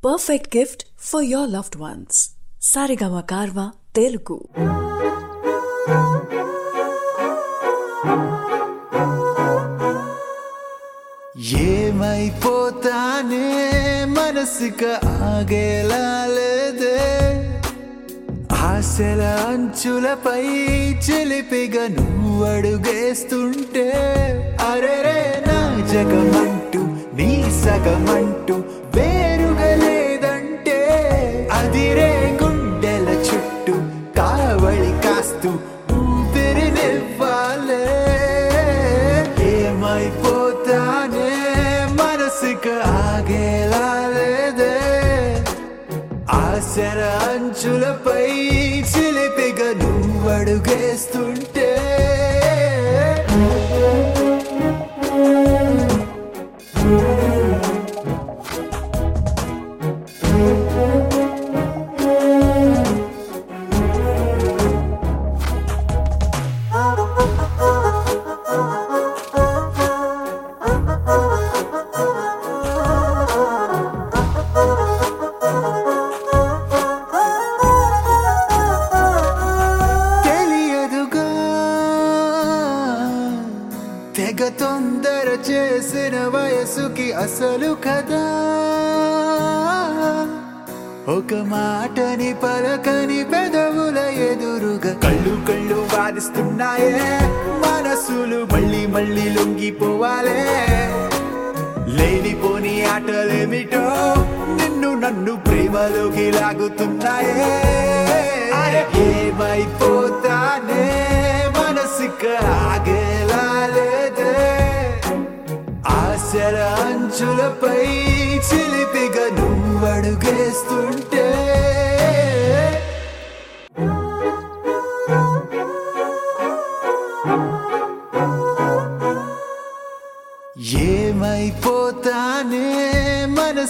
perfect gift for your loved ones. Sarigama Karva Telugu. ఏమైపోతానే మనసుకు ఆగేలా లేదే ఆశల అంచులపై చిలిపిగా నువ్వు అడుగేస్తుంటే అరెరే నా జగమంటూ నీ సగమంటూ వేరుగా లేదంటే అదిరే గుండెల చుట్టూ కావళి కాస్తూ ఊపిరినివ్వాలే ఏమైపోతానే మనసుకు ఆగేలా లేదే ఆశల అంచులపై చిలిపిగా నువ్వు అడుగేస్తుంటే తెలియదుగా తెగ తొందర చేసిన వయసుకి అసలు కదా ఒక మాటని పలకని పెదవుల ఎదురుగా కళ్ళు కళ్ళు వాదిస్తున్నాయే మనసులు మళ్ళీ మళ్ళీ లొంగిపోవాలే లేనిపోని ఆటలేమిటో నిన్ను నన్ను ప్రేమలోకి లాగుతున్నాయే అరే ఏమైపోతానే మనసుకు ఆగేలా లేదే ఆశల అంచులపై చిలిపిగా నువ్వు అడుగేస్తుంటే ఏమైపోతానే